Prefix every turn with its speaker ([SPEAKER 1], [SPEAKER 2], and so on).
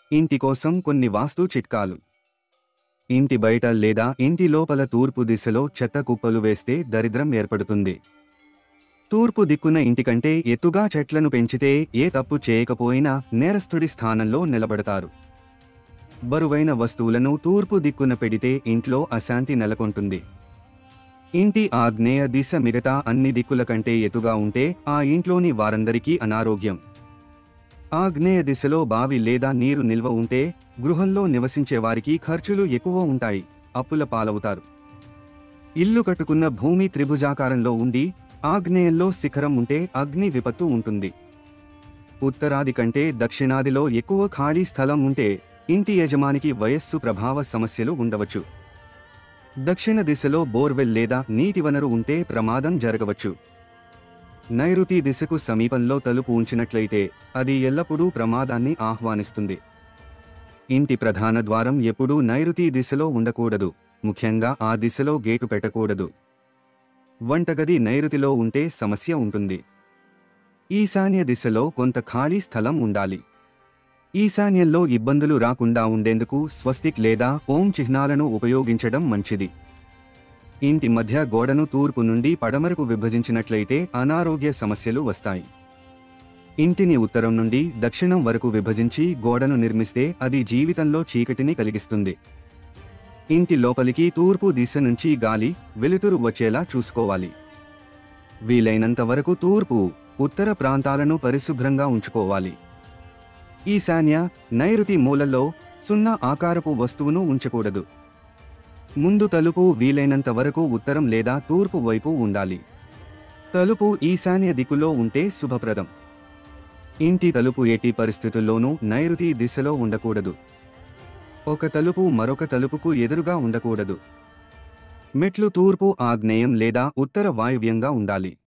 [SPEAKER 1] ఇంటి కోసం కొన్ని వాస్తు చిట్కాలు ఇంటి బయట లేదా ఇంటి లోపల తూర్పు దిశలో చెత్త కుప్పలు వేస్తే దరిద్రం ఏర్పడుతుంది తూర్పు దిక్కున ఇంటికంటే ఎత్తుగా చెట్లను పెంచితే ఏ తప్పు చేయకపోయినా నేరస్తుడి స్థానంలో నిలబడతారు బరువైన వస్తువులను తూర్పు దిక్కున పెడితే ఇంట్లో అశాంతి నెలకొంటుంది ఇంటి ఆగ్నేయ దిశ మిగతా అన్ని దిక్కుల కంటే ఎత్తుగా ఉంటే ఆ ఇంట్లోని వారందరికీ అనారోగ్యం ఆగ్నేయ దిశలో బావి లేదా నీరు నిల్వ ఉంటే గృహంలో నివసించే వారికి ఖర్చులు ఎక్కువ ఉంటాయి అప్పుల పాలవుతారు ఇల్లు కట్టుకున్న భూమి త్రిభుజాకారంలో ఉండి ఆగ్నేయంలో శిఖరం ఉంటే అగ్ని విపత్తు ఉంటుంది ఉత్తరాది కంటే దక్షిణాదిలో ఎక్కువ ఖాళీ స్థలం ఉంటే ఇంటి యజమానికి వయస్సు ప్రభావ సమస్యలు ఉండవచ్చు దక్షిణ దిశలో బోర్వెల్ లేదా నీటి వనరు ఉంటే ప్రమాదం జరగవచ్చు నైరుతి దిశకు సమీపంలో తలుపు ఉంచినట్లయితే అది ఎల్లప్పుడూ ప్రమాదాన్ని ఆహ్వానిస్తుంది ఇంటి ప్రధాన ద్వారం ఎప్పుడూ నైరుతి దిశలో ఉండకూడదు ముఖ్యంగా ఆ దిశలో గేటు పెట్టకూడదు వంటగది నైరుతిలో ఉంటే సమస్య ఉంటుంది ఈశాన్య దిశలో కొంత ఖాళీ స్థలం ఉండాలి ఈశాన్యంలో ఇబ్బందులు రాకుండా ఉండేందుకు స్వస్తిక్ లేదా ఓం చిహ్నాలను ఉపయోగించడం మంచిది ఇంటి మధ్య గోడను తూర్పు నుండి పడమరకు విభజించినట్లయితే అనారోగ్య సమస్యలు వస్తాయి ఇంటిని ఉత్తరం నుండి దక్షిణం వరకు విభజించి గోడను నిర్మిస్తే అది జీవితంలో చీకటిని కలిగిస్తుంది ఇంటి లోపలికి తూర్పు దిశ నుంచి గాలి వెలుతురు వచ్చేలా చూసుకోవాలి వీలైనంత వరకు తూర్పు ఉత్తర ప్రాంతాలను పరిశుభ్రంగా ఉంచుకోవాలి ఈశాన్య నైరుతి మూలల్లో సున్నా ఆకారపు వస్తువును ఉంచకూడదు ముందు తలుపు వీలైనంత వరకు ఉత్తరం లేదా తూర్పు వైపు ఉండాలి తలుపు ఈశాన్య దిక్కులో ఉంటే శుభప్రదం ఇంటి తలుపు ఎట్టి పరిస్థితుల్లోనూ నైరుతి దిశలో ఉండకూడదు ఒక తలుపు మరొక తలుపుకు ఎదురుగా ఉండకూడదు మెట్లు తూర్పు ఆగ్నేయం లేదా ఉత్తర వాయువ్యంగా ఉండాలి